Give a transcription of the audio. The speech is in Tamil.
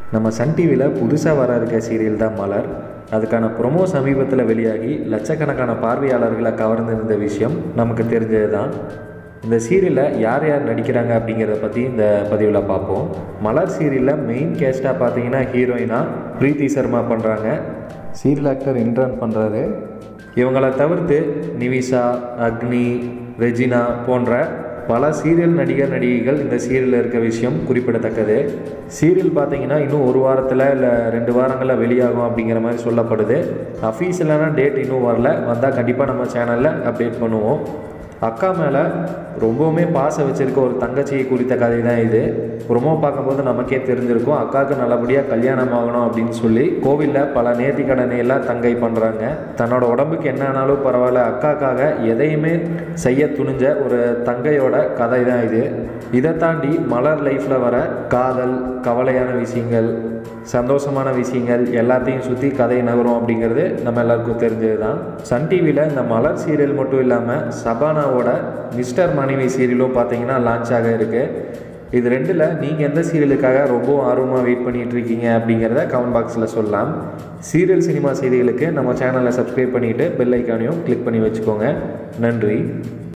நம்ம சன் டிவியில் புதுசாக வர இருக்க சீரியல் தான் மலர் அதுக்கான ப்ரொமோ சமீபத்தில் வெளியாகி லட்சக்கணக்கான பார்வையாளர்களை கவர்ந்திருந்த விஷயம் நமக்கு தெரிஞ்சது தான் இந்த சீரியலில் யார் யார் நடிக்கிறாங்க அப்படிங்கிறத பற்றி இந்த பதிவில் பார்ப்போம் மலர் சீரியலில் மெயின் கேஸ்ட்டாக பார்த்தீங்கன்னா ஹீரோயினாக ப்ரீத்தி சர்மா பண்ணுறாங்க சீரியல் ஆக்டர் இன்ட்ரான் பண்ணுறாரு இவங்களை தவிர்த்து நிவிஷா அக்னி ரெஜினா போன்ற பல சீரியல் நடிகர் நடிகைகள் இந்த சீரியலில் இருக்க விஷயம் குறிப்பிடத்தக்கது சீரியல் பார்த்தீங்கன்னா இன்னும் ஒரு வாரத்தில் இல்லை ரெண்டு வாரங்களில் வெளியாகும் அப்படிங்கிற மாதிரி சொல்லப்படுது அஃபீஷியலான டேட் இன்னும் வரல வந்தால் கண்டிப்பாக நம்ம சேனலில் அப்டேட் பண்ணுவோம் அக்கா மேலே ரொம்பவுமே பாசம் வச்சிருக்க ஒரு தங்கச்சியை குறித்த கதை தான் இது ப்ரொமோ பார்க்கும்போது நமக்கே தெரிஞ்சிருக்கும் அக்காவுக்கு நல்லபடியாக கல்யாணம் ஆகணும் அப்படின்னு சொல்லி கோவிலில் பல நேர்த்தி கடனை எல்லாம் தங்கை பண்ணுறாங்க தன்னோட உடம்புக்கு என்ன ஆனாலும் பரவாயில்ல அக்காக்காக எதையுமே செய்ய துணிஞ்ச ஒரு தங்கையோட கதை தான் இது இதை தாண்டி மலர் லைஃப்பில் வர காதல் கவலையான விஷயங்கள் சந்தோஷமான விஷயங்கள் எல்லாத்தையும் சுற்றி கதை நகரும் அப்படிங்கிறது நம்ம எல்லாருக்கும் தெரிஞ்சது தான் சன் டிவியில் இந்த மலர் சீரியல் மட்டும் இல்லாமல் சபானாவோட மிஸ்டர் மனைவி சீரியலும் பார்த்தீங்கன்னா லான்ச் ஆக இருக்குது இது ரெண்டில் நீங்கள் எந்த சீரியலுக்காக ரொம்ப ஆர்வமாக வெயிட் பண்ணிட்டு இருக்கீங்க அப்படிங்கிறத கமெண்ட் பாக்ஸில் சொல்லலாம் சீரியல் சினிமா செய்திகளுக்கு நம்ம சேனலை சப்ஸ்கிரைப் பண்ணிவிட்டு பெல் ஐக்கானையும் கிளிக் பண்ணி வச்சுக்கோங்க நன்றி